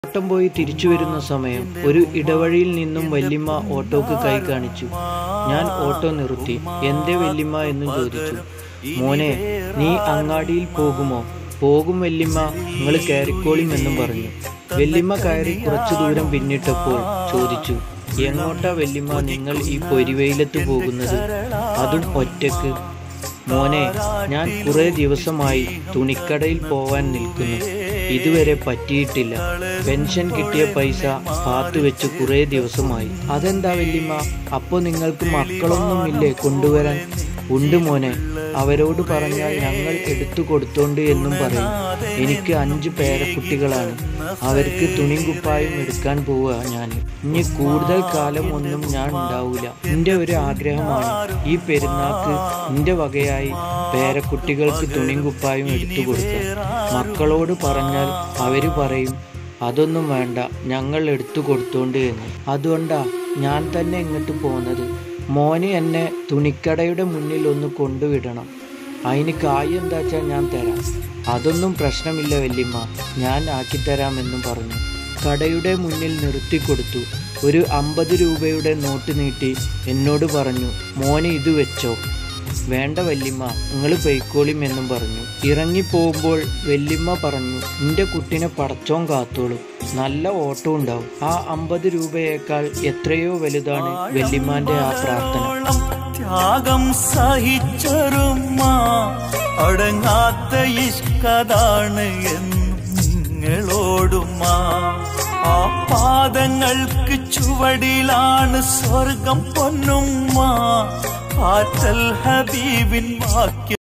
ഓട്ടം പോയി തിരിച്ചു വരുന്ന സമയം ഒരു ഇടവഴിയിൽ നിന്നും വല്യമ്മ ഓട്ടോക്ക് കൈ കാണിച്ചു ഞാൻ ഓട്ടോ നിർത്തി എന്തേ വല്യമ്മ എന്നും ചോദിച്ചു മോനെ നീ അങ്ങാടിയിൽ പോകുമോ പോകും വല്യമ്മ നിങ്ങൾ കയറിക്കോളിം എന്നും പറഞ്ഞു വല്യമ്മ കയറി കുറച്ചു ദൂരം പിന്നിട്ടപ്പോൾ ചോദിച്ചു എങ്ങോട്ടാ വല്യമ്മ നിങ്ങൾ ഈ പൊരിവെയിലത്ത് പോകുന്നത് അതും ഒറ്റക്ക് മോനെ ഞാൻ കുറെ ദിവസമായി തുണിക്കടയിൽ പോവാൻ നിൽക്കുന്നു ഇതുവരെ പറ്റിയിട്ടില്ല പെൻഷൻ കിട്ടിയ പൈസ പാത്തു വെച്ച് കുറെ ദിവസമായി അതെന്താ വല്യമ്മ അപ്പോ നിങ്ങൾക്ക് മക്കളൊന്നുമില്ലേ കൊണ്ടുവരാൻ ഉണ്ട് മോനെ അവരോട് പറഞ്ഞാൽ ഞങ്ങൾ എടുത്തു കൊടുത്തോണ്ട് എന്നും പറയും എനിക്ക് അഞ്ച് പേരക്കുട്ടികളാണ് അവർക്ക് തുണിയും കുപ്പായും എടുക്കാൻ പോവുക ഞാൻ ഇനി കൂടുതൽ കാലം ഒന്നും ഞാൻ ഉണ്ടാവൂല എന്റെ ഒരു ആഗ്രഹമാണ് ഈ പെരുന്നാക്ക് എന്റെ വകയായി പേരക്കുട്ടികൾക്ക് തുണിയും കുപ്പായും എടുത്തു കൊടുക്കാൻ മക്കളോട് പറഞ്ഞാൽ അവര് പറയും അതൊന്നും വേണ്ട ഞങ്ങൾ എടുത്തു കൊടുത്തോണ്ട് എന്ന് അതുകൊണ്ടാ ഞാൻ തന്നെ ഇങ്ങോട്ട് പോകുന്നത് മോന് എന്നെ തുണിക്കടയുടെ മുന്നിൽ ഒന്ന് കൊണ്ടുവിടണം അതിന് കായ് എന്താ വെച്ചാൽ ഞാൻ തരാം അതൊന്നും പ്രശ്നമില്ല വല്യമ്മ ഞാൻ ആക്കിത്തരാമെന്നും പറഞ്ഞു കടയുടെ മുന്നിൽ നിർത്തിക്കൊടുത്തു ഒരു അമ്പത് രൂപയുടെ നോട്ട് നീട്ടി എന്നോട് പറഞ്ഞു മോനെ ഇത് വെച്ചോ വേണ്ട വല്യമ്മ നിങ്ങൾ പൊയ്ക്കോളിം എന്നും പറഞ്ഞു ഇറങ്ങി പോകുമ്പോൾ വല്യമ്മ പറഞ്ഞു നിന്റെ കുട്ടിനെ പടച്ചോൻ കാത്തോളും നല്ല ഓട്ടം ഉണ്ടാവും ആ അമ്പത് രൂപയേക്കാൾ എത്രയോ വലുതാണ് വല്യമ്മാന്റെ ആ പ്രാർത്ഥന ോളം ത്യാഗം സഹിച്ചൊരുമ്മ അടങ്ങാത്ത ഇഷ്കതാണ് നിങ്ങളോടുമ്മ ആ പാദങ്ങൾക്ക് ചുവടിലാണ് സ്വർഗം പൊന്നുമ്മ ആറ്റൽ ഹബീബിൻ വാക്യം